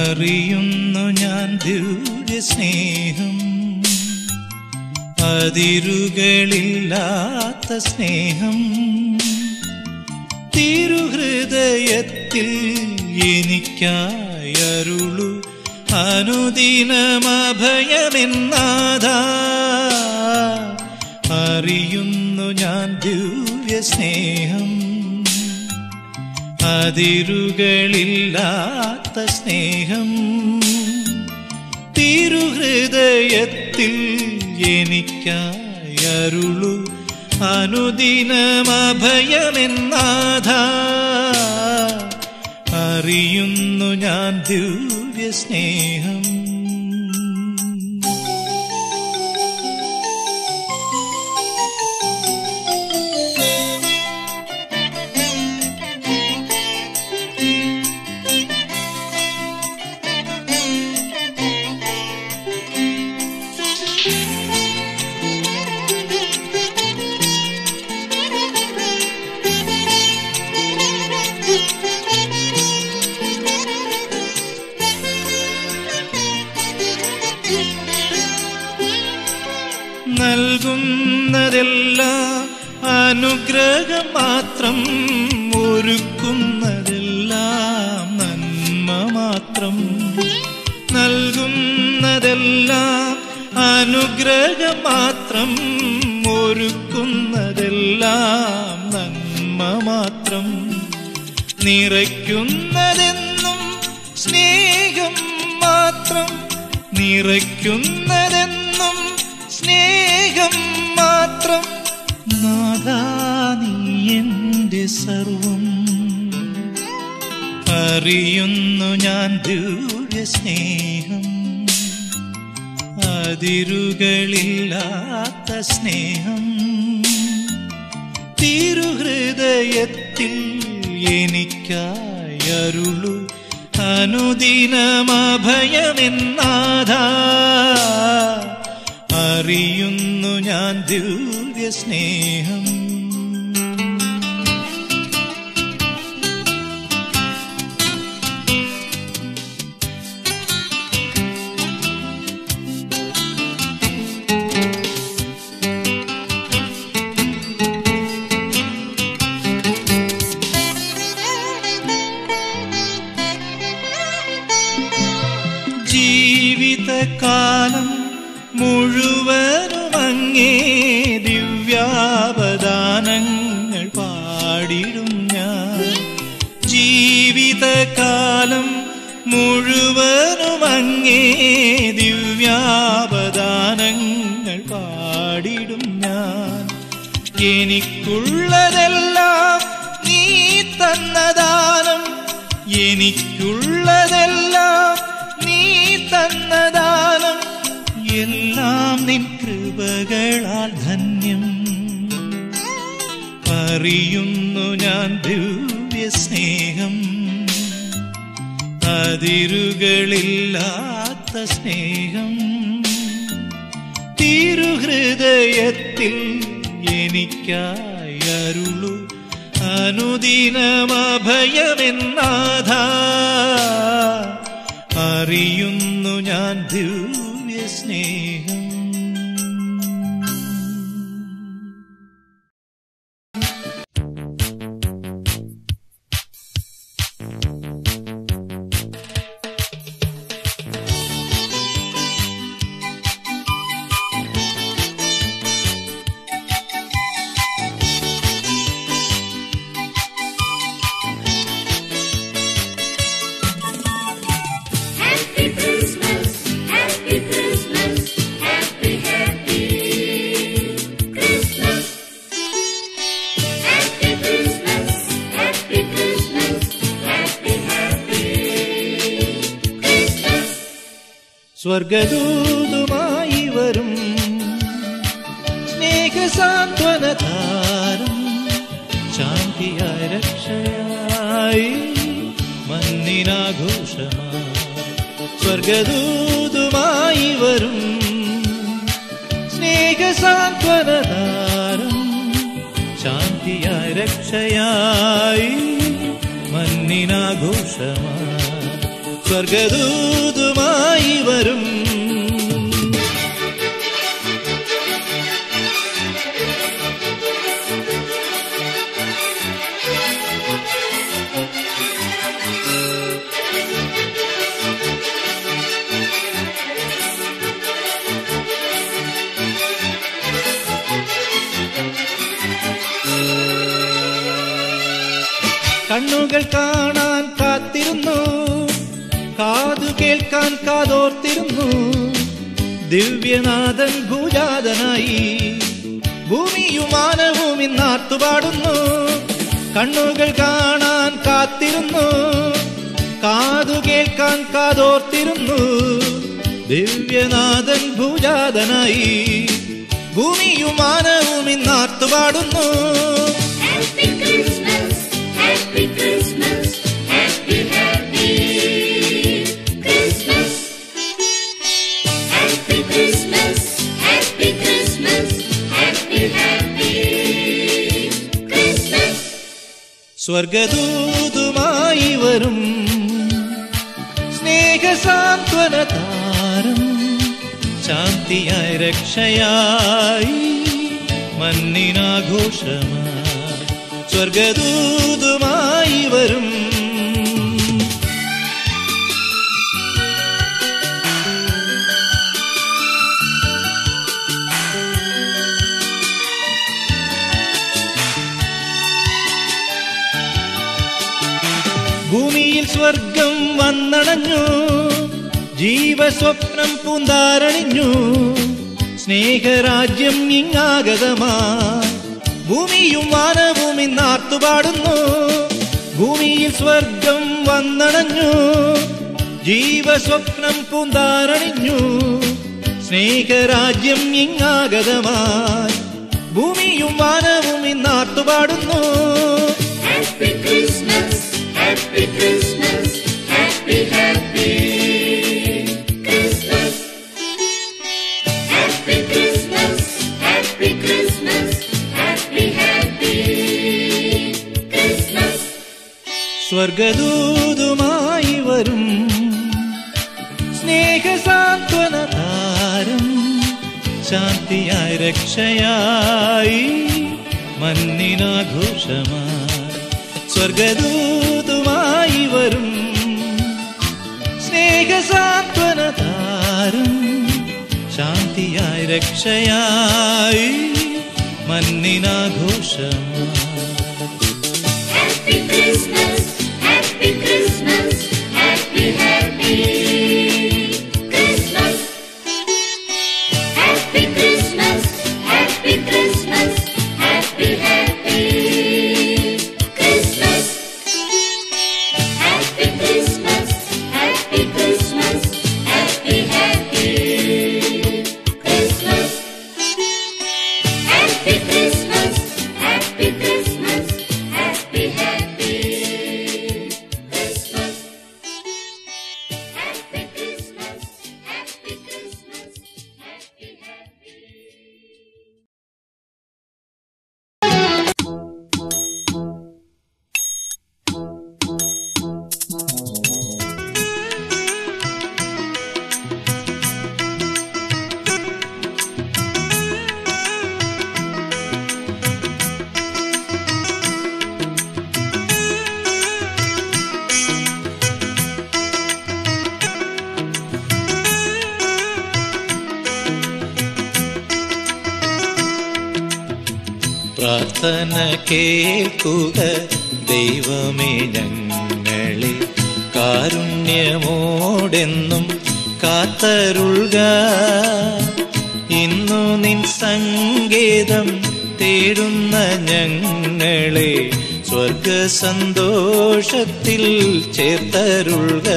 അറിയുന്നു ഞാൻ ദിവ്യ സ്നേഹം അതിരുകളില്ലാത്ത സ്നേഹം തിരുഹൃദയത്തിൽ എനിക്കായരുളു അനുദിനമഭയമെന്നാഥ അറിയുന്നു ഞാൻ ദിവ്യ സ്നേഹം അതിരുകളില്ലാത്ത സ്നേഹം തിരുഹൃദയത്തിൽ എനിക്കായരുളു അനുദിനമഭയമെന്നാഥ അറിയുന്നു ഞാൻ ദിവ്യ സ്നേഹം നൽകുന്നതെല്ലാം അനുഗ്രഹം മാത്രം ഒരുക്കുന്നതെല്ലാം നന്മ മാത്രം നൽകുന്നതെല്ലാം അനുഗ്രഹം മാത്രം ഒരുക്കുന്നതെല്ലാം നന്മ മാത്രം നിറയ്ക്കുന്നതെന്നും സ്നേഹം മാത്രം നിറയ്ക്കുന്നതെന്നും സ്നേഹം മാത്രം നാദാ നീ എന്റെ സർവം അറിയുന്നു ഞാൻ ദിവ്യ സ്നേഹം അതിരുകളില്ലാത്ത സ്നേഹം തിരുഹൃദയത്തിൽ എനിക്കായരുളു അനുദിനമഭയമെന്നാഥ അറിയുന്നു ഞാൻ ദിവ്യ സ്നേഹം ജീവിതകാലം മുഴുവനും അങ്ങേ ദിവ്യാവദാനങ്ങൾ പാടിടും ഞാൻ ജീവിതകാലം മുഴുവനും അങ്ങേ ദിവ്യാവദാനങ്ങൾ പാടിടും ഞാൻ എനിക്കുള്ളതെല്ലാം നീ തന്നദാനം എനിക്കുള്ളതെല്ലാം നീ തന്നദാനം എല്ലാം നിൻ കൃപകളാൽ ധന്യം അറിയുന്നു ഞാൻ ദിവ്യ സ്നേഹം അതിരുകളില്ലാത്ത സ്നേഹം തിരുഹൃദയത്തിൽ എനിക്കായരുളു അനുദിനമഭയമെന്നാഥ അറിയുന്നു ഞാൻ ദിവ്യ സ്നേഹം Happy Christmas, Happy Christmas, Happy Happy Christmas. Happy Christmas, Happy Christmas, Happy Happy Christmas. സ്വർഗദൂതുമായി വരും സ്നേഹസാന്ത്വനതാരം ശാന്തിയായ രക്ഷയായി മന്നിനാഘോഷമായി സ്വർഗദൂതുമായി വരും സ്നേഹസാന്ത്വനതാരം ശാന്തിയായ രക്ഷയായി മന്നിനാഘോഷമായി സ്വർഗദൂതുമായി വരും കണ്ണുകൾ കാണാൻ കാത്തിരുന്നു കാതു കേൾക്കാൻ കാതോർത്തിരുന്നു ദിവ്യനാഥൻ ഭൂജാതനായി ഭൂമിയും മാനവും ഇന്നാർത്തുപാടുന്നു കണ്ണുകൾ കാണാൻ കാത്തിരുന്നു കാതു കേൾക്കാൻ കാതോർത്തിരുന്നു ദിവ്യനാഥൻ ഭൂജാതനായി ഭൂമിയും മാനവും ഇന്നാർത്തുപാടുന്നു Happy Christmas, Happy Christmas, Happy Happy Christmas. Happy Christmas, Happy Christmas, Happy Happy Christmas. സ്വർഗദൂതുമായി വരും സ്നേഹസാന്ത്വന താരം ശാന്തിയായി രക്ഷയായി മണ്ണിനാഘോഷമായി സ്വർഗദൂതുമായി വരും ഭൂമിയിൽ സ്വർഗം വന്നണഞ്ഞു ജീവസ്വപ്നം പൂന്താരണിഞ്ഞു സ്നേഹരാജ്യം ഇങ്ങാഗതമായി ഭൂമിയും വാനവും ഇന്നാർത്തുപാടുന്നു ഭൂമിയിൽ സ്വർഗം വന്നണഞ്ഞു ജീവസ്വപ്നം പൂന്താരണിഞ്ഞു സ്നേഹരാജ്യം ഇങ്ങാഗതമായി ഭൂമിയും വാനവും ഇന്നാർത്തുപാടുന്നു Happy Christmas, Happy Christmas, Happy Happy Christmas. Happy Christmas, Happy Christmas, Happy Happy Christmas. സ്വർഗദൂതുമായി വരും സ്നേഹസാന്ത്വന താരം ശാന്തിയായി രക്ഷയായി മണ്ണിനാഘോഷമായി സ്വർഗദൂതുമായി വരും സ്നേഹസാന്ത്വന താരം ശാന്തിയായി രക്ഷയായി മണ്ണിനാഘോഷമായി Happy Christmas, Happy Christmas, Happy Happy Christmas. Happy Christmas, Happy Christmas, Happy Happy Christmas. Happy Christmas, Happy Christmas, Happy Happy Christmas. Happy Christmas, Happy Christmas, Happy Happy Christmas. Happy Christmas, Happy Christmas, Happy Happy. പ്രാർത്ഥന കേൾക്കുക ദൈവമേ ഞങ്ങളെ കാരുണ്യമോടെന്നും കാത്തരുൾക ഇന്നു നിൻ സങ്കേതം തേടുന്ന ഞങ്ങളെ സ്വർഗ സന്തോഷത്തിൽ ചേർത്തരുൾക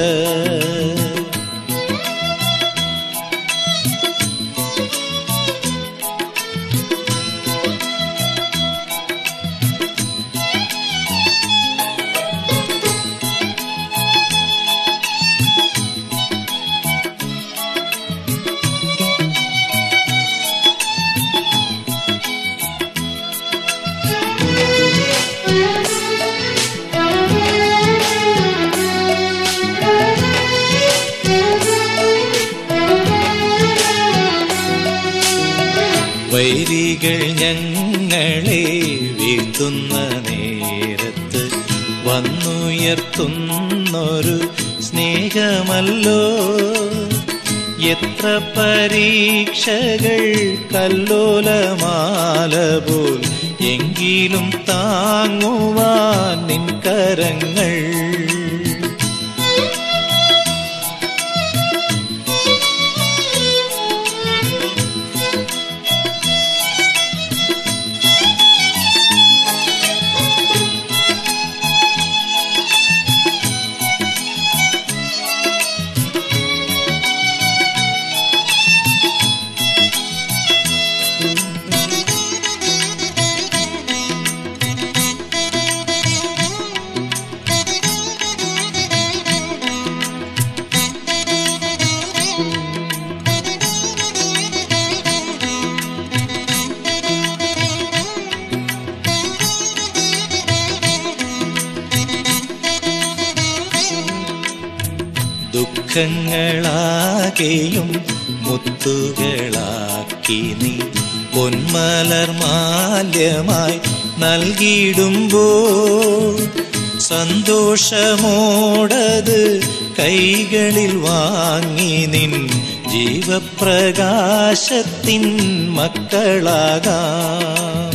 ഞങ്ങളെ വീഴ്ത്തുന്ന നേരത്ത് വന്നുയർത്തുന്നൊരു സ്നേഹമല്ലോ എത്ര പരീക്ഷകൾ കല്ലോലമാല പോൽ എങ്കിലും താങ്ങുവാൻ നിൻ കരങ്ങൾ ദുഃഖങ്ങളാകെയും മുത്തുകളാക്കി നീ പൊന്മലർ മാല്യമായി നൽകിയിടുമ്പോൾ സന്തോഷമോടത് കൈകളിൽ വാങ്ങി നിൻ ജീവപ്രകാശത്തിൻ മക്കളാകാം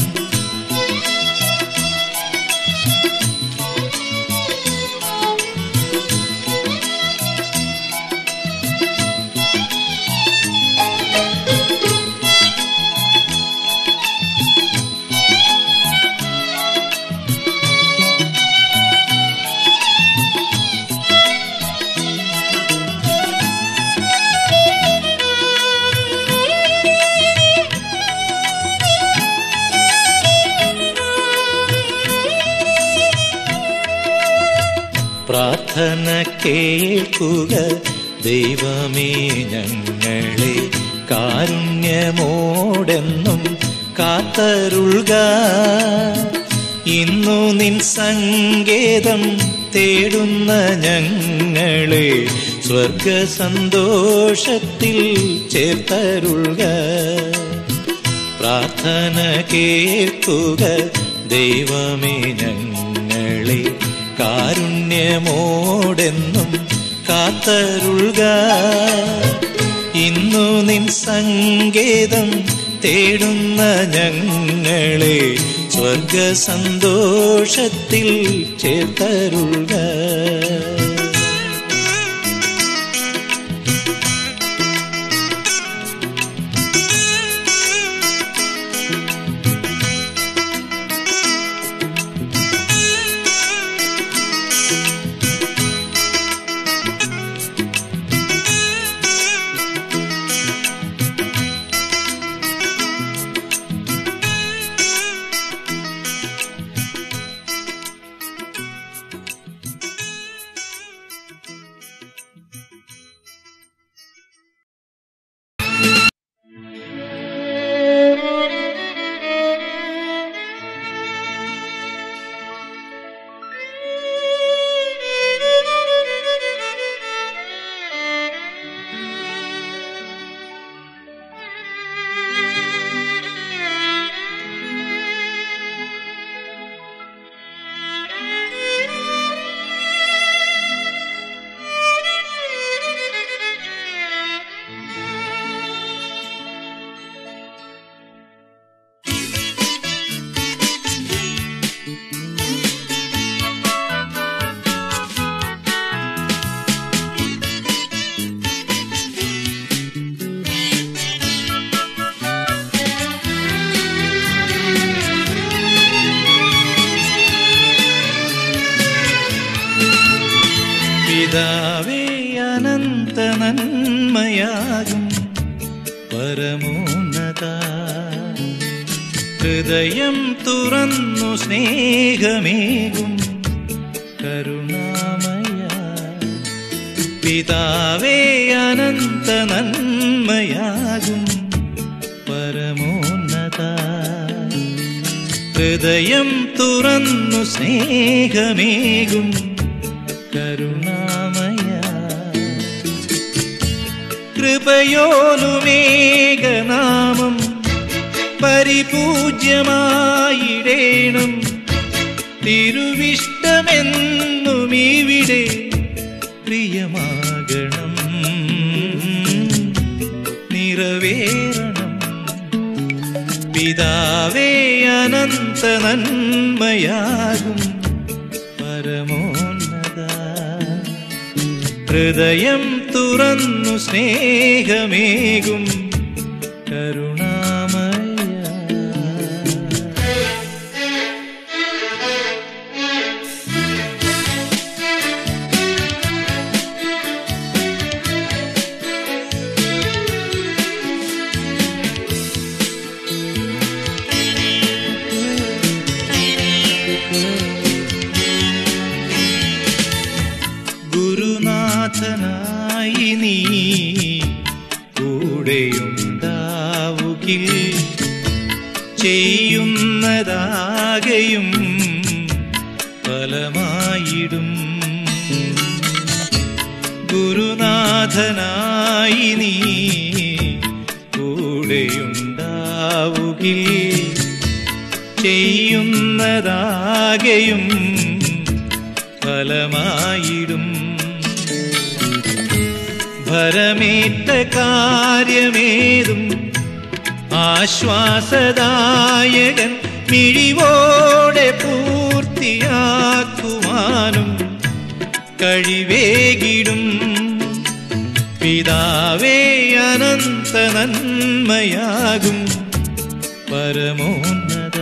പ്രാർത്ഥന കേൾക്കുക ദൈവമേ ഞങ്ങളെ കാരുണ്യമോടെന്നും കാത്തരുൾക ഇന്നു നിൻ സങ്കേതം തേടുന്ന ഞങ്ങളെ സ്വർഗ സന്തോഷത്തിൽ ചേർത്തരുൾക പ്രാർത്ഥന കേൾക്കുക ദൈവമേ ഞങ്ങളെ കാരുണ്യമോടെന്നും കാത്തരുൾക ഇന്നു നിൻ സങ്കേതം തേടുന്ന ഞങ്ങളെ സ്വർഗ സന്തോഷത്തിൽ ചേർത്തരുൾക പിതാവേ അനന്ത നന്മയാകും പരമോന്നത ഹൃദയം തുറന്നു സ്നേഹമേകും കരുണാമയ പിതാവേ അനന്ത നന്മയാകും പരമോന്നത ഹൃദയം തുറന്നു സ്നേഹമേകും കരുണാമയ കൃപയോലുമേകനാമം പരിശുദ്ധ പരിപൂജ്യമായിടേണം തിരുവിഷ്ടമെന്നും ഇവിടെ പ്രിയമാകണം നിറവേറണം പിതാവേ അനന്ത നന്മയാകും പരമോന്നത ഹൃദയം തുറന്നു സ്നേഹമേകും കരുണാമയ ഗുരുനാഥനായി നീ കൂടെയുണ്ടാവുകിൽ ചെയ്യുന്നതാകെയും ഫലമായിടും ഗുരുനാഥനായി നീ കൂടെയുണ്ടാവുകിൽ ചെയ്യുന്നതാകെയും ഫലമായിടും ഭരമേറ്റ കാര്യമേതും ആശ്വാസദായകൻ മിഴിവോടെ പൂർത്തിയാക്കുവാനും കഴിവേകിടും പിതാവേ അനന്ത നന്മയാകും പരമോന്നത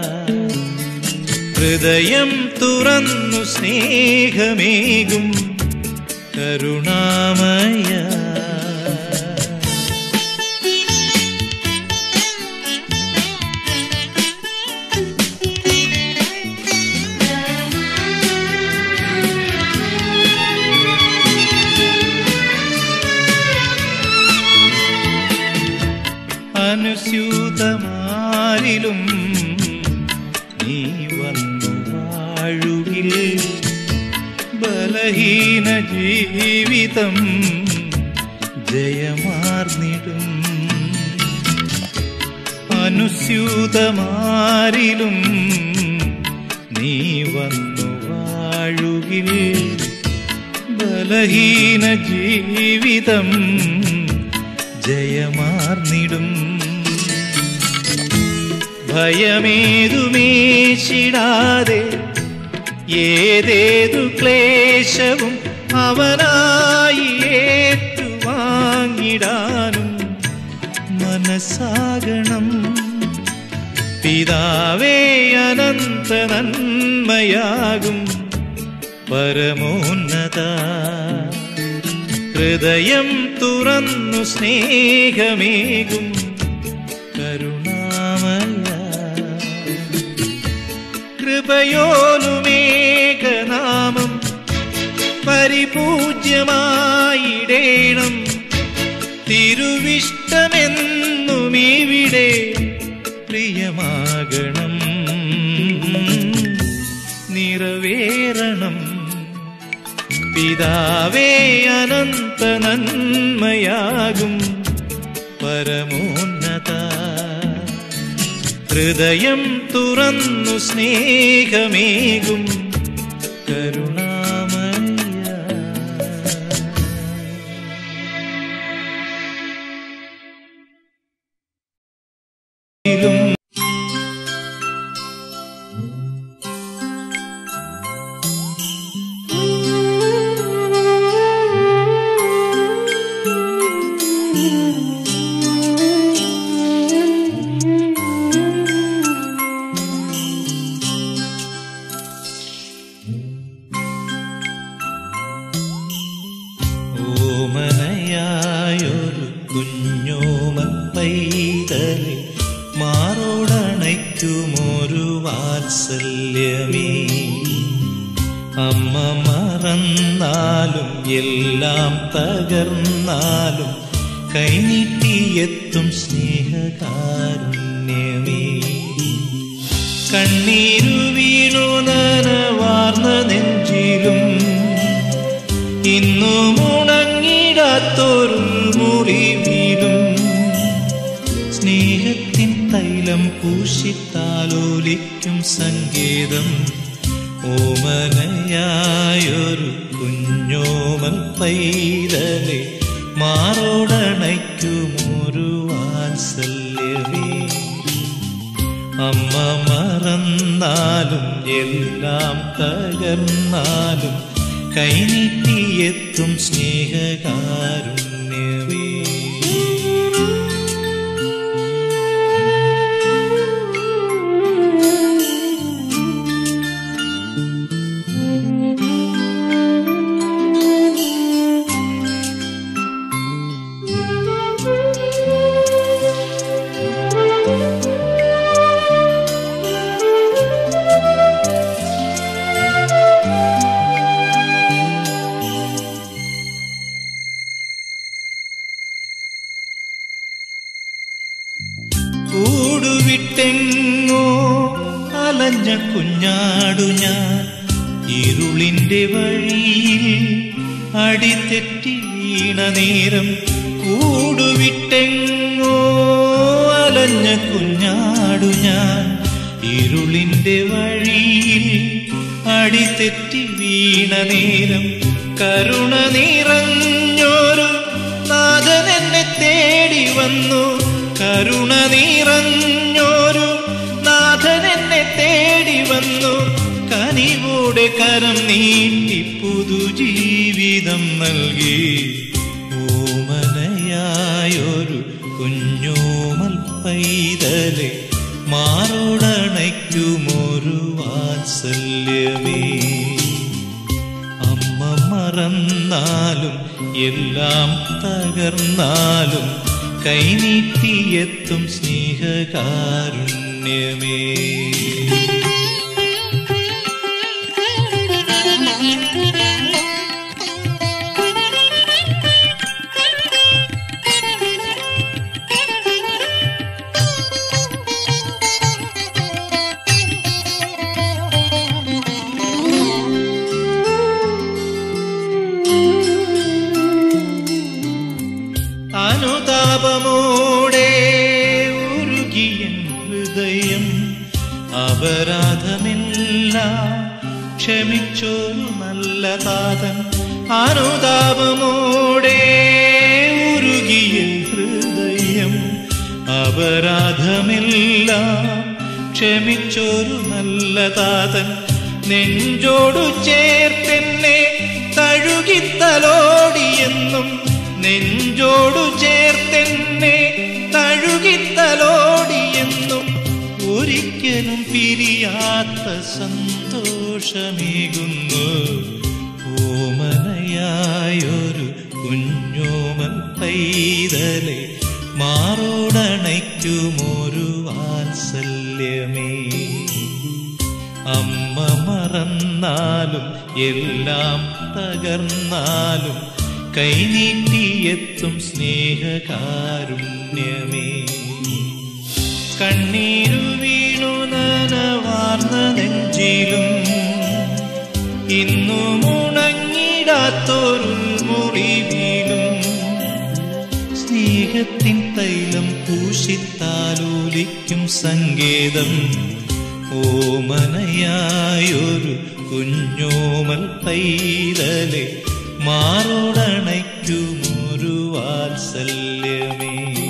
ഹൃദയം തുറന്നു സ്നേഹമേകും കരുണാമയ അനുസ്യൂതമാരിലും നീ വന്നു വാഴുകിൽ ബലഹീന ജീവിതം ജയമാർന്നിടും അനുസ്യൂതമാരിലും നീ വന്നു വാഴുകിൽ ബലഹീന ജീവിതം ജയമാർന്നിടും ഭയമേതുമേശിടാതെ ഏതേതു ക്ലേശവും അവനായി ഏറ്റുവാങ്ങിടാനും മനസ്സാകണം പിതാവേ അനന്ത നന്മയാകും പരമോന്നത ഹൃദയം തുറന്നു സ്നേഹമേകും കരുണാമയ കൃപയോലുമേകനാമം പരിപൂജ്യമായിടേണം തിരുവിഷ്ടമെന്നും ഇവിടെ പ്രിയമാകണം നിറവേറണം പിതാവേ അനന്ത നന്മയാകും പരമോന്നത ഹൃദയം തുറന്നു സ്നേഹമേകും കരുണാമയ ഓമനയായൊരു കുഞ്ഞോമൻ പൈതലെ മാറോടണയ്ക്കുമൊരു വാത്സല്യമേ അമ്മ മറന്നാലും എല്ലാം തകർന്നാലും കൈനീട്ടിയെത്തും സ്നേഹകാരുണ്യമേ കണ്ണീരു വീണു നനവാർന്ന നെഞ്ചിലും ഇന്നും ഉണങ്ങിടാത്തൊരു മുറിവിലും സ്നേഹത്തിൻ തൈലം പൂശിത്താലോലിക്കും സങ്കേതം ഓമനയായൊരു കുഞ്ഞോമൽ പൈതലെ മാറോടണയ്ക്കുമൊരു വാത്സല്യമേ അമ്മ മറന്നാലും എല്ലാം തകർന്നാലും കൈനീട്ടിയെത്തും സ്നേഹകാരുണ്യമേ കൂടുവിട്ടെങ്ങോ അലഞ്ഞ കുഞ്ഞാടു ഞാൻ ഇരുളിന്റെ വഴിയിൽ അടിതെറ്റി വീണ നേരം കൂടുവിട്ടെങ്ങോ അലഞ്ഞ കുഞ്ഞാടു ഞാൻ ഇരുളിന്റെ വഴിയിൽ അടിതെറ്റി വീണ നേരം കരുണ നിറഞ്ഞോരു നാഥൻ എന്നെ തേടി വന്നു കരുണ നിറഞ്ഞോരു നാഥൻ എന്നെ തേടി വന്നു കനിവോടെ കരം നീട്ടി പുതുജീവിതം നൽകി ഓമനയായൊരു കുഞ്ഞോമൽ പൈതലെ മാറോടണയ്ക്കുമൊരു വാത്സല്യമേ അമ്മ മറന്നാലും എല്ലാം തകർന്നാലും കൈനീട്ടിയെത്തും സ്നേഹകാരുണ്യമേ അനുതാപമോടെ ഉരുകിയ ഹൃദയം അപരാധമെല്ലാം ക്ഷമിച്ചൊരു നല്ല താതൻ അനുതാപമോടെ ഉരുകിയ ഹൃദയം അപരാധമെല്ലാം ക്ഷമിച്ചൊരു നല്ല താതൻ നെഞ്ചോടു ചേർത്തെന്നെ തഴുകിത്തലോടിയെന്നും നെഞ്ചോടു ചേർത്തെന്നെ തഴുകിത്തലോടിയെന്നും ഒരിക്കലും പിരിയാത്ത സന്തോഷമേകുന്നു ഓമനയായൊരു കുഞ്ഞോമൽ പൈതലെ മാറോടണയ്ക്കുമൊരു വാത്സല്യമേ അമ്മ മറന്നാലും എല്ലാം തകർന്നാലും കൈനീട്ടിയെത്തും സ്നേഹകാരുണ്യമേ കണ്ണീരു വീണു നനവാർന്ന നെഞ്ചിലും ഇന്നു മുണങ്ങിടാത്തൊരു മുറിവിലും സ്നേഹത്തിൻ തൈലം പൂശിത്താലൂലിക്കും സങ്കേതം ഓമനയായൊരു കുഞ്ഞോമൽ പൈതലെ മാറോടണയ്ക്കുമൊരു വാത്സല്യമേ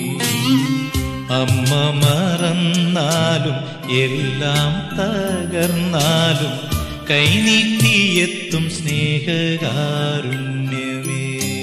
അമ്മ മറന്നാലും എല്ലാം തകർന്നാലും കൈനീട്ടിയെത്തും സ്നേഹകാരുണ്യമേ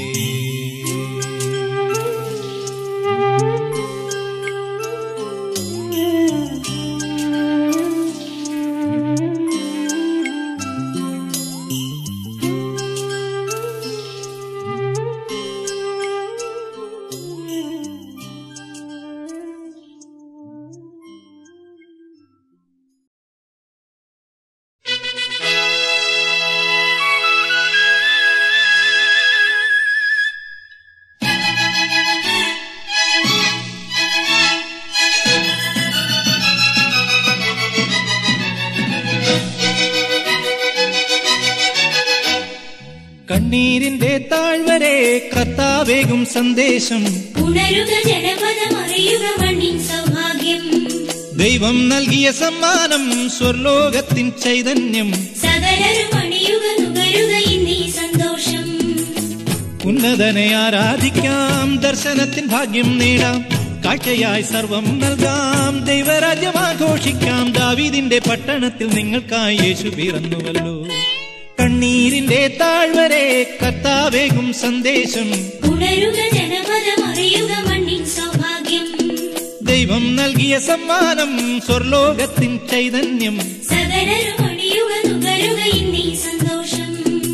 കണ്ണീരിന്റെ താഴ്വരെ കർത്താവേകും സന്ദേശം ഉണരുക ജനപദമറിയുക മണ്ണിൻ സൗഭാഗ്യം ദൈവം നൽകിയ സമ്മാനം സ്വർലോകത്തിൻ ചൈതന്യം സകലരും അണിയുക നുകരുക ഇന്നീ സന്തോഷം ഉന്നതനെ ആരാധിക്കാം ദർശനത്തിൻ ഭാഗ്യം നേടാം കാഴ്ചയായി സർവം നൽകാം ദൈവരാജ്യം ആഘോഷിക്കാം ദാവീദിന്റെ പട്ടണത്തിൽ നിങ്ങൾക്കായി യേശു പിറന്നുവല്ലോ കണ്ണീരിന്റെ താഴ്വരെ കർത്താവേകും സന്ദേശം ഉണരുക ജനപദം അറിയുക മണ്ണിൻ സൗഭാഗ്യം ദൈവം നൽകിയ സമ്മാനം സ്വർലോകത്തിൻ ചൈതന്യം സകലരും അണിയുക നുകരുക ഇന്നീ സന്തോഷം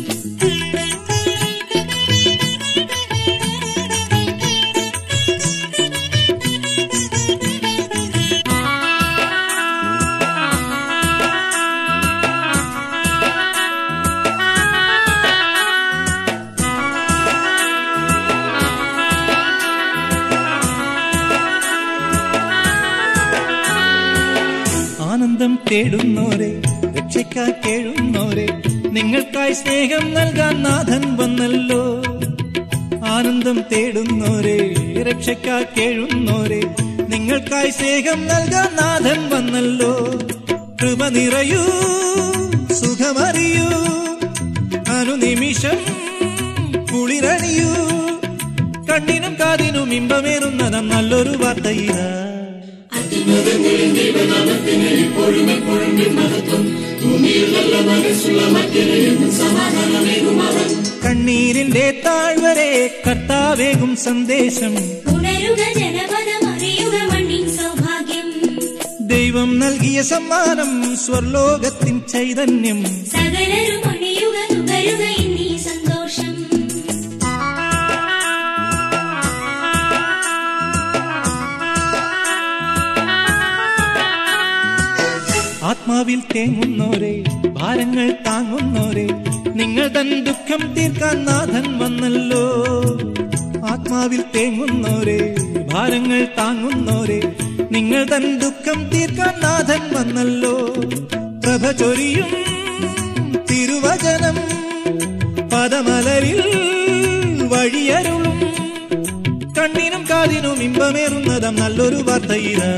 ആനന്ദം തേടുന്നോരെ രക്ഷയ്ക്കായി കേഴുന്നോരെ നിങ്ങൾക്കായി സ്നേഹം നൽകാൻ നാഥൻ വന്നല്ലോ ആനന്ദം തേടുന്നോരെ രക്ഷയ്ക്കായി കേഴുന്നോരെ നിങ്ങൾക്കായി സ്നേഹം നൽകാൻ നാഥൻ വന്നല്ലോ കൃപ നിറയൂ സുഖമറിയൂ അനുനിമിഷം കുളിരണിയൂ കണ്ണിനും കാതിനും ഇമ്പമേറുന്നതാം നല്ലൊരു വാർത്തയിതാ കണ്ണീരിന്റെ താഴ്വരെ കർത്താവേകും സന്ദേശം ഉണരുക ജനപദം അറിയുക മണ്ണിൻ സൗഭാഗ്യം ദൈവം നൽകിയ സമ്മാനം സ്വർലോകത്തിൻ ചൈതന്യം സകലരും അണിയുക നുകരുക ഇന്നീ സന്തോഷം ആത്മാവിൽ തേങ്ങുന്നോരെ ഭാരങ്ങൾ താങ്ങുന്നോരെ നിങ്ങൾ തൻ ദുഃഖം തീർക്കാൻ നാഥൻ വന്നല്ലോ ആത്മാവിൽ തേങ്ങുന്നോരെ ഭാരങ്ങൾ താങ്ങുന്നോരെ നിങ്ങൾ തൻ ദുഃഖം തീർക്കാൻ നാഥൻ വന്നല്ലോ പ്രഭ ചൊരിയും തിരുവചനം പദമലരിൽ വഴിയരുളും കണ്ണിനും കാതിനും ഇമ്പമേറുന്നതാം നല്ലൊരു വാർത്തയിതാ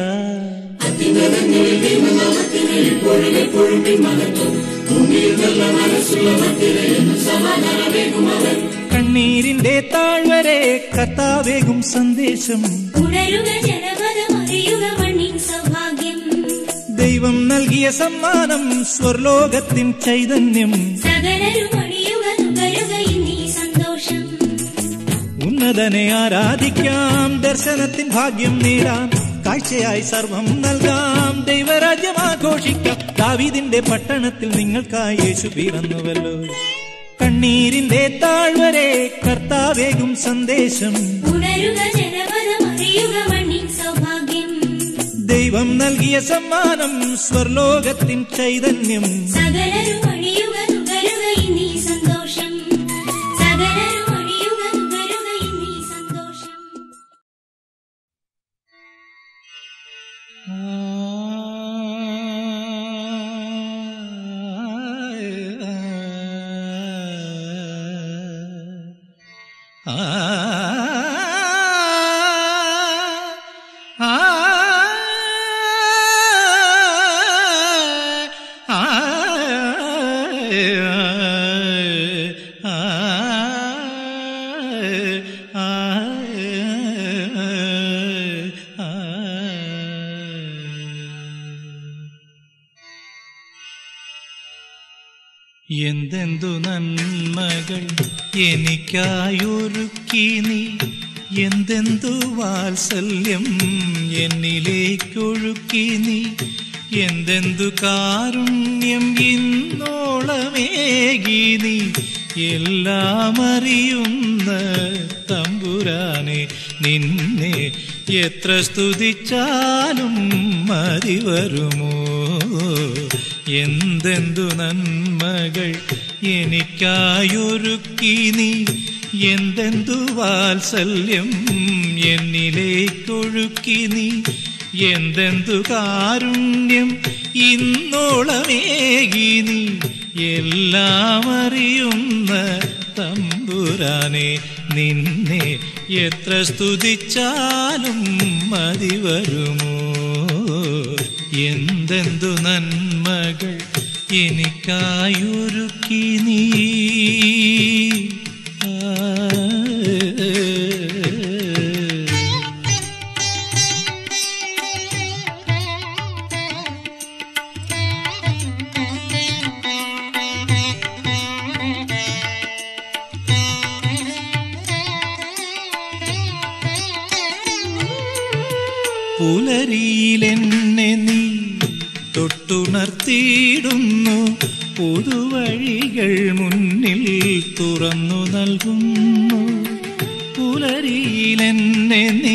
കണ്ണീരിന്റെ താഴ്വരെ കർത്താവേകും സന്ദേശം ഉണരുക ജനപദം അറിയുക മണ്ണിൻ സൗഭാഗ്യം ദൈവം നൽകിയ സമ്മാനം സ്വർലോകത്തിൻ ചൈതന്യം സകലരും അണിയുക നുകരുക ഇന്നീ സന്തോഷം ഉന്നതനെ ആരാധിക്കാം ദർശനത്തിൻ ഭാഗ്യം നേടാം കാഴ്ചയായി സർവം നൽകാം ദൈവരാജ്യം ആഘോഷിക്കാം ദാവീദിന്റെ പട്ടണത്തിൽ നിങ്ങൾക്കായി യേശു പിറന്നുവല്ലോ കണ്ണീരിന്റെ താഴ്വരെ കർത്താവേകും സന്ദേശം ഉണരുക ജനപദം അറിയുക മണ്ണിൻ സൗഭാഗ്യം ദൈവം നൽകിയ സമ്മാനം സ്വർലോകത്തിൻ ചൈതന്യം സകലരും അണിയുക നുകരുക ഇന്നീ സന്തോഷം സകലരും അണിയുക നുകരുക ഇന്നീ സന്തോഷം എന്തെന്തു നന്മകൾ എനിക്കായൊരുക്കി നീ എന്തെന്തു വാത്സല്യം എന്നിലേക്കൊഴുക്കി നീ എന്തെന്തു കാരുണ്യം ഇന്നോളമേകി നീ എല്ലാം അറിയുന്ന തമ്പുരാനെ നിന്നെ എത്ര സ്തുതിച്ചാലും മതി വരുമോ എന്തെന്തു നന്മകൾ എനിക്കായൊരുക്കി നീ എന്തെന്തു വാത്സല്യം എന്നിലേക്കൊഴുക്കി നീ എന്തെന്തു കാരുണ്യം ഇന്നോളമേകി നീ എല്ലാം അറിയുന്ന തമ്പുരാനെ നിന്നെ എത്ര സ്തുതിച്ചാലും മതി വരുമോ എന്തെന്തു നന്മകൾ എനിക്കായൊരുക്കി നീ ആ പുലരിയിലെന്നെ നീ തൊട്ടുണർത്തിയിടുന്നു പുതുവഴികൾ മുന്നിൽ തുറന്നു നൽകുന്നു പുലരിയിലെന്നെ നീ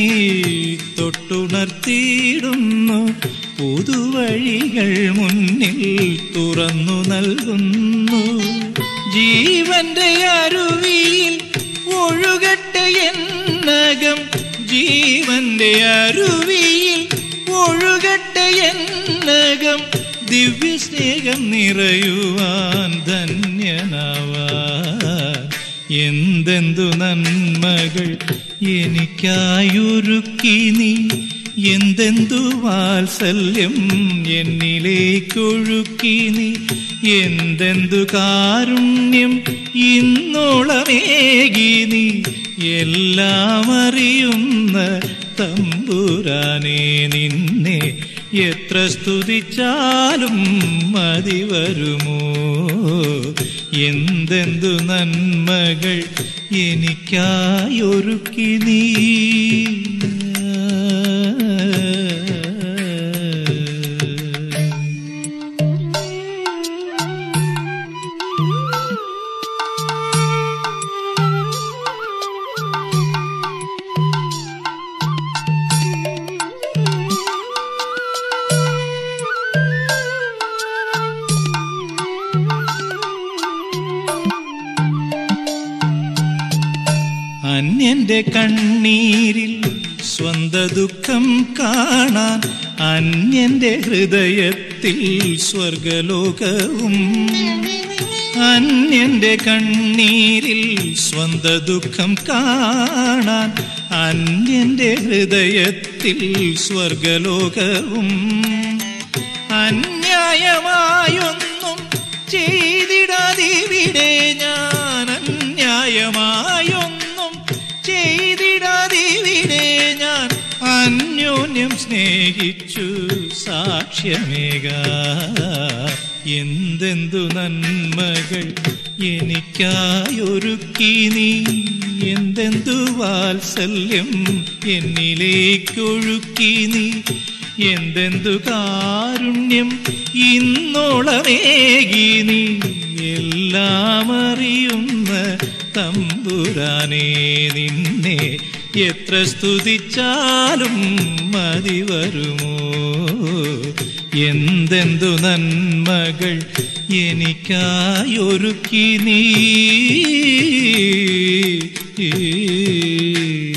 തൊട്ടുണർത്തിയിടുന്നു പുതുവഴികൾ മുന്നിൽ തുറന്നു നൽകുന്നു ജീവന്റെ അരുവിയിൽ ഒഴുകട്ടെ എന്നകം ജീവന്റെ അരുവിയിൽ ഒഴുകട്ടെ എന്നകം ദിവ്യസ്നേഹം നിറയുവാൻ ധന്യനാവാൻ എന്തെന്തു നന്മകൾ എനിക്കായൊരുക്കി നീ എന്തെന്തു വാത്സല്യം എന്നിലേക്കൊഴുക്കി നീ എന്തെന്തു കാരുണ്യം ഇന്നോളമേകി നീ എല്ലാം അറിയുന്ന തമ്പുരാനെ നിന്നെ എത്ര സ്തുതിച്ചാലും മതി വരുമോ എന്തെന്തു നന്മകൾ എനിക്കായൊരുക്കി നീ അന്യന്റെ കണ്ണീരിൽ സ്വന്ത ദുഃഖം കാണാൻ അന്യന്റെ ഹൃദയത്തിൽ സ്വർഗലോകവും അന്യന്റെ കണ്ണീരിൽ സ്വന്ത ദുഃഖം കാണാൻ അന്യന്റെ ഹൃദയത്തിൽ സ്വർഗലോകവും അന്യായമായൊന്നും ചെയ്തിടാതിവിടെ ഞാൻ അന്യായമായൊന്നും ചെയ്തിടാതിവിടെ ഞാൻ അന്യോന്യം സ്നേഹിച്ചു സാക്ഷ്യമേക എന്തെന്തു നന്മകൾ എനിക്കായൊരുക്കി നീ എന്തെന്തു വാത്സല്യം എന്നിലേക്കൊഴുക്കി നീ എന്തെന്തു കാരുണ്യം ഇന്നോളമേകി നീ എല്ലാം അറിയുന്ന തമ്പുരാനെ നിന്നെ എത്ര സ്തുതിച്ചാലും മതി വരുമോ എന്തെന്തു നന്മകൾ എനിക്കായൊരുക്കി നീ